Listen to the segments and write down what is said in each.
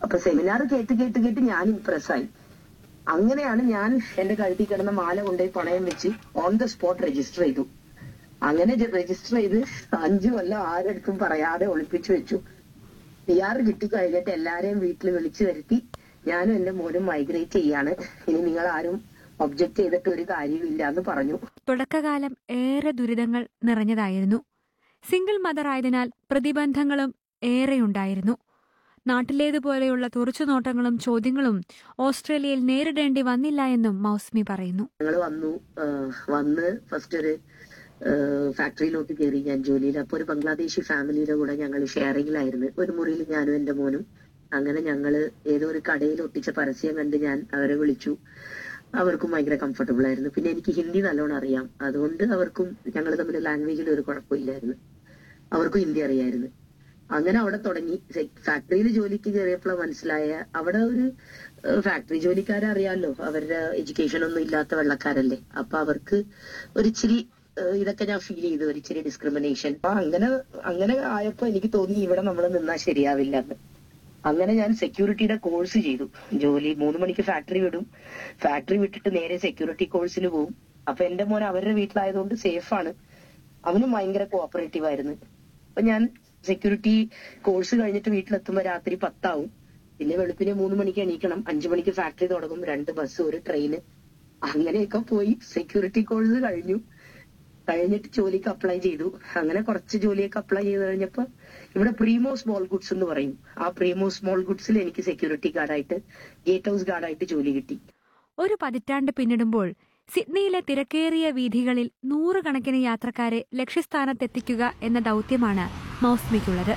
അപ്പൊ സെമിനാർ കേട്ട് കേട്ട് കേട്ട് ഞാൻ ഇംപ്രസ്സായി അങ്ങനെയാണ് ഞാൻ എന്റെ കഴുത്തിൽ കിടന്ന മാല കൊണ്ടുപോയി പണയം വെച്ച് ഓൺ ദ സ്പോട്ട് രജിസ്റ്റർ ചെയ്തു അങ്ങനെ രജിസ്റ്റർ ചെയ്ത് അഞ്ചു കൊല്ലം ആരെടുത്തും പറയാതെ ഒളിപ്പിച്ചു വെച്ചു പി ആർ കിട്ടി കഴിഞ്ഞിട്ട് എല്ലാരെയും വീട്ടിൽ വിളിച്ചു വരുത്തി ഞാനും എന്റെ മോനും മൈഗ്രേറ്റ് ചെയ്യാണ് ഇനി നിങ്ങൾ ആരും ഒബ്ജക്ട് ചെയ്തിട്ട് ഒരു കാര്യമില്ല എന്ന് പറഞ്ഞു തുടക്കകാലം ഏറെ ദുരിതങ്ങൾ നിറഞ്ഞതായിരുന്നു സിംഗിൾ മദർ ആയതിനാൽ പ്രതിബന്ധങ്ങളും ഏറെയുണ്ടായിരുന്നു നാട്ടിലേതുപോലെയുള്ള തുറച്ചുനോട്ടങ്ങളും ചോദ്യങ്ങളും ഓസ്ട്രേലിയയിൽ നേരിടേണ്ടി വന്നില്ല എന്നും മൗസ്മി പറയുന്നു ഞങ്ങൾ വന്നു ആ, വന്ന് ഫസ്റ്റ് ഒരു ഫാക്ടറിയിലോട്ട് കയറി ഞാൻ ജോലിയിൽ അപ്പൊ ഒരു ബംഗ്ലാദേശി ഫാമിലിയുടെ കൂടെ ഞങ്ങൾ ഷെയറിങ്ങിലായിരുന്നു ഒരു മുറിയിൽ ഞാനും എന്റെ മോനും അങ്ങനെ ഞങ്ങള് ഏതോ ഒരു കടയിൽ ഒട്ടിച്ച പരസ്യം കണ്ട് ഞാൻ അവരെ വിളിച്ചു അവർക്കും ഭയങ്കര കംഫർട്ടബിൾ ആയിരുന്നു പിന്നെ എനിക്ക് ഹിന്ദി നല്ലോണം അറിയാം അതുകൊണ്ട് അവർക്കും ഞങ്ങൾ തമ്മിൽ ലാംഗ്വേജിൽ ഒരു കുഴപ്പമില്ലായിരുന്നു അവർക്കും ഹിന്ദി അറിയായിരുന്നു അങ്ങനെ അവിടെ തുടങ്ങി ഫാക്ടറിയിൽ ജോലിക്ക് കയറിയപ്പോൾ മനസ്സിലായ അവിടെ ഒരു ഫാക്ടറി ജോലിക്കാരെ അറിയാമല്ലോ അവരുടെ എഡ്യൂക്കേഷൻ ഒന്നും ഇല്ലാത്ത വെള്ളക്കാരല്ലേ അപ്പൊ അവർക്ക് ഒരു ഇച്ചിരി ഏഹ്, ഇതൊക്കെ ഞാൻ ഫീൽ ചെയ്തു ഒരു ഇച്ചിരി ഡിസ്ക്രിമിനേഷൻ അപ്പൊ അങ്ങനെ അങ്ങനെ ആയപ്പോ എനിക്ക് തോന്നി ഇവിടെ നമ്മൾ നിന്നാൽ ശരിയാവില്ല എന്ന് അങ്ങനെ ഞാൻ സെക്യൂരിറ്റിയുടെ കോഴ്സ് ചെയ്തു ജോലി മൂന്ന് മണിക്ക് ഫാക്ടറി വിടും ഫാക്ടറി വിട്ടിട്ട് നേരെ സെക്യൂരിറ്റി കോഴ്സിന് പോകും അപ്പൊ എന്റെ മോൻ അവരുടെ വീട്ടിലായതുകൊണ്ട് സേഫാണ് അവനും ഭയങ്കര കോപ്പറേറ്റീവ് ആയിരുന്നു അപ്പൊ ഞാൻ സെക്യൂരിറ്റി കോഴ്സ് കഴിഞ്ഞിട്ട് വീട്ടിലെത്തുമ്പോ രാത്രി പത്താവും പിന്നെ വെളുപ്പിന് മൂന്ന് മണിക്ക് എണീക്കണം അഞ്ചു മണിക്ക് ഫാക്ടറി തുടങ്ങും രണ്ട് ബസ് ഒരു ട്രെയിന് അങ്ങനെയൊക്കെ പോയി സെക്യൂരിറ്റി കോഴ്സ് കഴിഞ്ഞു കഴിഞ്ഞിട്ട് ജോലിക്ക് അപ്ലൈ ചെയ്തു അങ്ങനെ കുറച്ച് ജോലിയൊക്കെ അപ്ലൈ ചെയ്ത് കഴിഞ്ഞപ്പോ ഇവിടെ പ്രീമോ സ്മോൾ ഗുഡ്സ് എന്ന് പറയും ആ പ്രീമോ സ്മോൾ ഗുഡ്സിൽ എനിക്ക് സെക്യൂരിറ്റി ഗാർഡായിട്ട് ഗേറ്റ് ഹൗസ് ഗാർഡായിട്ട് ജോലി കിട്ടി ഒരു പതിറ്റാണ്ട് പിന്നിടുമ്പോൾ സിഡ്നിയിലെ തിരക്കേറിയ വീഥികളിൽ നൂറുകണക്കിന് യാത്രക്കാരെ ലക്ഷ്യസ്ഥാനത്തെത്തിക്കുക എന്ന ദൗത്യമാണ് മൗസ്മിക്കുള്ളത്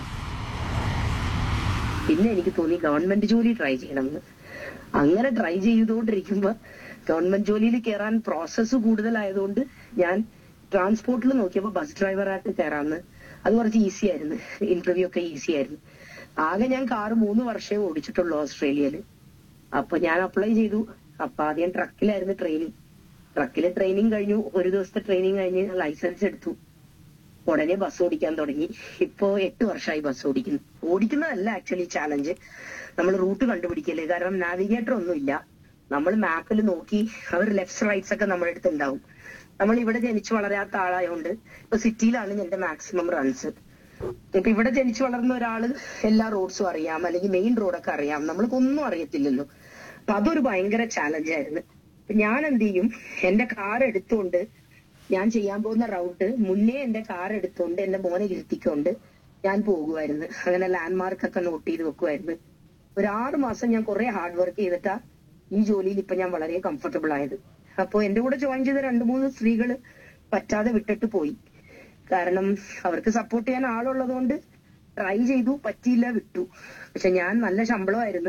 പിന്നെ എനിക്ക് തോന്നി ഗവൺമെന്റ് ജോലി ട്രൈ ചെയ്യണമെന്ന് അങ്ങനെ ട്രൈ ചെയ്തുകൊണ്ടിരിക്കുമ്പോ ഗവൺമെന്റ് ജോലിയിൽ കയറാൻ പ്രോസസ്സ് കൂടുതലായതുകൊണ്ട് ഞാൻ ട്രാൻസ്പോർട്ടിൽ നോക്കിയപ്പോ ബസ് ഡ്രൈവറായിട്ട് കയറാന്ന് അത് കുറച്ച് ഈസി ആയിരുന്നു ഇന്റർവ്യൂ ഒക്കെ ഈസി ആയിരുന്നു ആകെ ഞാൻ കാറ് മൂന്ന് വർഷമേ ഓടിച്ചിട്ടുള്ളൂ ഓസ്ട്രേലിയയില് അപ്പൊ ഞാൻ അപ്ലൈ ചെയ്തു അപ്പൊ ആദ്യം ട്രക്കിലായിരുന്നു ട്രെയിനിങ് ട്രക്കില് ട്രെയിനിങ് കഴിഞ്ഞു ഒരു ദിവസത്തെ ട്രെയിനിങ് കഴിഞ്ഞ് ലൈസൻസ് എടുത്തു ഉടനെ ബസ് ഓടിക്കാൻ തുടങ്ങി ഇപ്പോ എട്ട് വർഷമായി ബസ് ഓടിക്കുന്നു ഓടിക്കുന്നതല്ല ആക്ച്വലി ചാലഞ്ച് നമ്മൾ റൂട്ട് കണ്ടുപിടിക്കല് കാരണം നാവിഗേറ്റർ ഒന്നുമില്ല നമ്മൾ മാപ്പിൽ നോക്കി അവർ ലെഫ്റ്റ് റൈറ്റ്സ് ഒക്കെ നമ്മുടെ അടുത്ത് ഉണ്ടാവും നമ്മൾ ഇവിടെ ജനിച്ചു വളരാത്ത ആളായതുകൊണ്ട് ഇപ്പൊ സിറ്റിയിലാണ് എന്റെ മാക്സിമം റൺസ് ഇപ്പൊ ഇവിടെ ജനിച്ചു വളർന്ന ഒരാള് എല്ലാ റോഡ്സും അറിയാം അല്ലെങ്കിൽ മെയിൻ റോഡൊക്കെ അറിയാം നമ്മൾക്കൊന്നും അറിയത്തില്ലല്ലോ അപ്പൊ അതൊരു ഭയങ്കര ചാലഞ്ച് ആയിരുന്നു അപ്പൊ ഞാൻ എന്ത് ചെയ്യും എന്റെ കാർ എടുത്തുകൊണ്ട് ഞാൻ ചെയ്യാൻ പോകുന്ന റൗട്ട് മുന്നേ എന്റെ കാർ എടുത്തുകൊണ്ട് എന്റെ മോനെ ഇരുത്തിക്കൊണ്ട് ഞാൻ പോകുമായിരുന്നു അങ്ങനെ ലാൻഡ്മാർക്ക് ഒക്കെ നോട്ട് ചെയ്ത് വെക്കുമായിരുന്നു ഒരു ആറ് മാസം ഞാൻ കുറെ ഹാർഡ് വർക്ക് ചെയ്തിട്ടാ ഈ ജോലിയിൽ ഇപ്പൊ ഞാൻ വളരെ കംഫർട്ടബിൾ ആയത് അപ്പോ എന്റെ കൂടെ ജോയിൻ ചെയ്ത രണ്ട് മൂന്ന് സ്ത്രീകള് പറ്റാതെ വിട്ടിട്ട് പോയി കാരണം അവർക്ക് സപ്പോർട്ട് ചെയ്യാൻ ആളുള്ളത് കൊണ്ട് ട്രൈ ചെയ്തു പറ്റിയില്ല വിട്ടു പക്ഷെ ഞാൻ നല്ല ശമ്പളമായിരുന്നു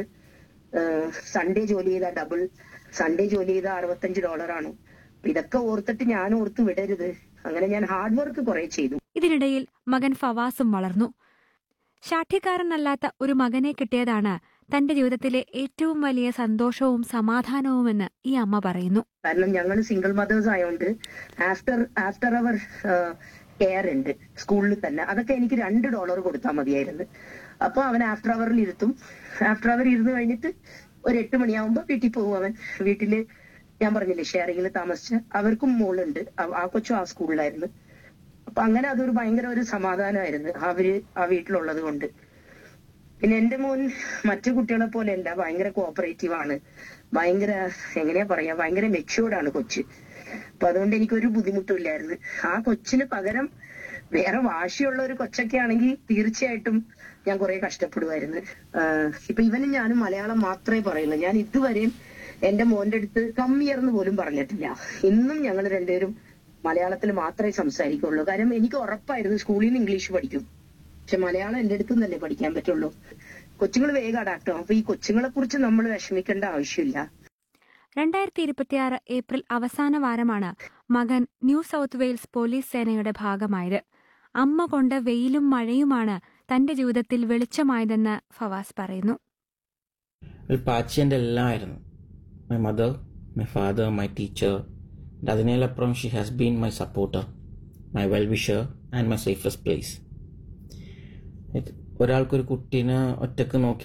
സൺഡേ ജോലി ചെയ്ത ഡബിൾ സൺഡേ ജോലി ചെയ്ത അറുപത്തഞ്ച് ഡോളറാണ് അപ്പൊ ഇതൊക്കെ ഓർത്തിട്ട് ഞാൻ ഓർത്ത് വിടരുത് അങ്ങനെ ഞാൻ ഹാർഡ് വർക്ക് കുറെ ചെയ്തു ഇതിനിടയിൽ മകൻ ഫവാസും വളർന്നു ശാഠ്യക്കാരനല്ലാത്ത ഒരു മകനെ കിട്ടിയതാണ് തന്റെ ജീവിതത്തിലെ ഏറ്റവും വലിയ സന്തോഷവും സമാധാനവുമെന്ന് ഈ അമ്മ പറയുന്നു കാരണം ഞങ്ങൾ സിംഗിൾ മദേഴ്സ് ആയതുകൊണ്ട് ആഫ്റ്റർ ആഫ്റ്റർ അവർ കെയർ ഉണ്ട് സ്കൂളിൽ തന്നെ അതൊക്കെ എനിക്ക് രണ്ട് ഡോളർ കൊടുത്താൽ മതിയായിരുന്നു അപ്പൊ അവൻ ആഫ്റ്റർ അവറിൽ ഇരുത്തും ആഫ്റ്റർ അവർ ഇരുന്ന് കഴിഞ്ഞിട്ട് ഒരു എട്ട് മണിയാവുമ്പോ വീട്ടിൽ പോകും അവൻ വീട്ടില് ഞാൻ പറഞ്ഞില്ലേ ഷെയറിങ്ങിൽ താമസിച്ച് അവർക്കും മോളുണ്ട് ആ- ആ കൊച്ചും ആ സ്കൂളിലായിരുന്നു അപ്പൊ അങ്ങനെ അതൊരു ഭയങ്കര ഒരു സമാധാനമായിരുന്നു അവര് ആ വീട്ടിലുള്ളത് കൊണ്ട് പിന്നെ എന്റെ മോൻ മറ്റു കുട്ടികളെ പോലെയല്ല ഭയങ്കര കോപ്പറേറ്റീവ് ആണ് ഭയങ്കര എങ്ങനെയാ പറയാ ഭയങ്കര മെച്യൂർഡ് ആണ് കൊച്ച് അപ്പൊ അതുകൊണ്ട് എനിക്കൊരു ബുദ്ധിമുട്ടില്ലായിരുന്നു ആ കൊച്ചിന് പകരം വേറെ വാശിയുള്ള ഒരു കൊച്ചൊക്കെ ആണെങ്കിൽ തീർച്ചയായിട്ടും ഞാൻ കുറെ കഷ്ടപ്പെടുമായിരുന്നു ആഹ് ഇപ്പൊ ഇവനും ഞാനും മലയാളം മാത്രമേ പറയുള്ളൂ ഞാൻ ഇതുവരെയും എന്റെ മോന്റെ അടുത്ത് കമ്മിയർന്ന് പോലും പറഞ്ഞിട്ടില്ല ഇന്നും ഞങ്ങൾ രണ്ടുപേരും മലയാളത്തിൽ മാത്രമേ സംസാരിക്കുള്ളൂ കാരണം എനിക്ക് ഉറപ്പായിരുന്നു സ്കൂളിൽ നിന്ന് ഇംഗ്ലീഷ് പഠിക്കും പക്ഷെ മലയാളം എന്റെ അടുത്ത് തന്നെ പഠിക്കാൻ പറ്റുള്ളൂ കൊച്ചുങ്ങൾ വേഗം അടാക്റ്റും അപ്പൊ ഈ കൊച്ചുങ്ങളെ കുറിച്ച് നമ്മൾ വിഷമിക്കേണ്ട ആവശ്യമില്ല രണ്ടായിരത്തി ഇരുപത്തിയാറ് ഏപ്രിൽ അവസാന വാരമാണ് മകൻ ന്യൂ സൗത്ത് വെയിൽസ് പോലീസ് സേനയുടെ ഭാഗമായത് അമ്മ കൊണ്ട് വെയിലും മഴയുമാണ് തന്റെ ജീവിതത്തിൽ വെളിച്ചമായതെന്ന് ഫവാസ് പറയുന്നു ഒരു പാച്ചിൻ്റെ എല്ലാമായിരുന്നു my mother my father my teacher അതിനേലപ്പുറം she has been my supporter my well wisher and my safest place ഒരാൾക്കൊരു കുട്ടീനെ ഒറ്റക്ക് നോക്കി